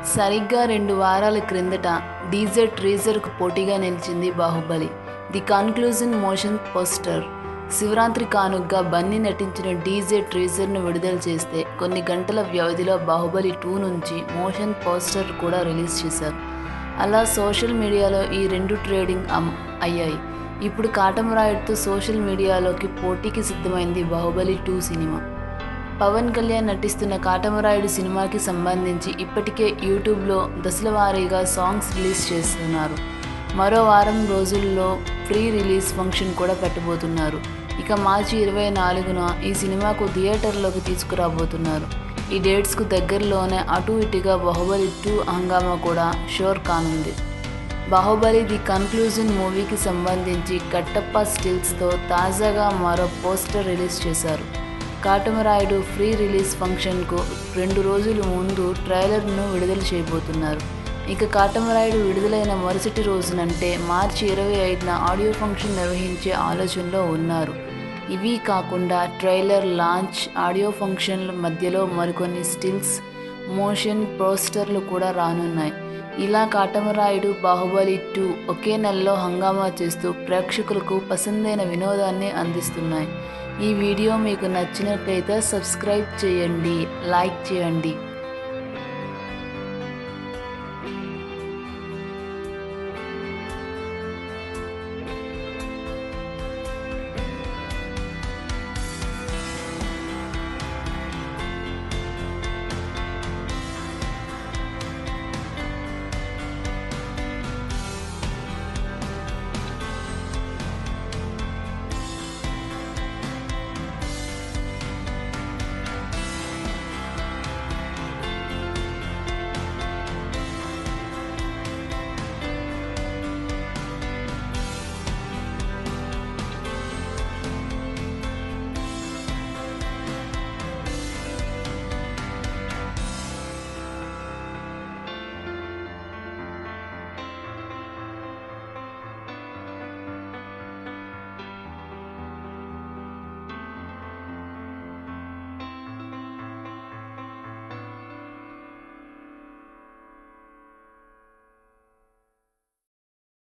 సరిగ్గా రెండు వారాల క్రిందట డీజే ట్రీజర్కు పోటీగా నిలిచింది Baahubali the conclusion motion poster Shivaratri కానుగ్గా బన్నీ నటించిన డీజే ట్రీజర్ను విడుదల చేస్తే కొన్ని గంటల వ్యవధిలో బాహుబలి టూ నుంచి మోషన్ పోస్టర్ కూడా రిలీజ్ చేశారు అలా సోషల్ మీడియాలో ఈ రెండు ట్రేడింగ్ అమ్ అయ్యాయి ఇప్పుడు కాటమరాయుడుతో సోషల్ మీడియాలోకి పోటీకి సిద్ధమైంది బాహుబలి టూ సినిమా పవన్ కళ్యాణ్ నటిస్తున్న కాటమరాయుడు సినిమాకి సంబంధించి ఇప్పటికే యూట్యూబ్లో దశల వారీగా సాంగ్స్ రిలీజ్ చేస్తున్నారు మరో వారం రోజుల్లో ప్రీ రిలీజ్ ఫంక్షన్ కూడా పెట్టబోతున్నారు ఇక మార్చి ఇరవై నాలుగున ఈ సినిమాకు థియేటర్లోకి తీసుకురాబోతున్నారు ఈ డేట్స్కు దగ్గరలోనే అటు ఇటుగా బాహుబలి టూ హంగామా కూడా షోర్ కానుంది బాహుబలి ది కన్క్లూజన్ మూవీకి సంబంధించి కట్టప్ప స్టిల్స్తో తాజాగా మరో పోస్టర్ రిలీజ్ చేశారు కాటమరాయుడు ఫ్రీ రిలీజ్ ఫంక్షన్కు రెండు రోజుల ముందు ట్రైలర్ను విడుదల చేయబోతున్నారు ఇక కాటమరాయుడు విడుదలైన మరుసటి రోజునంటే మార్చి ఇరవై ఐదున ఆడియో ఫంక్షన్ నిర్వహించే ఆలోచనలో ఉన్నారు ఇవి కాకుండా ట్రైలర్ లాంచ్ ఆడియో ఫంక్షన్ల మధ్యలో మరికొన్ని స్టిల్స్ మోషన్ పోస్టర్లు కూడా రానున్నాయి ఇలా కాటమరాయుడు బాహుబలి టూ ఒకే నెలలో హంగామా చేస్తూ ప్రేక్షకులకు పసందైన వినోదాన్ని అందిస్తున్నాయి ఈ వీడియో మీకు నచ్చినట్లయితే సబ్స్క్రైబ్ చేయండి లైక్ చేయండి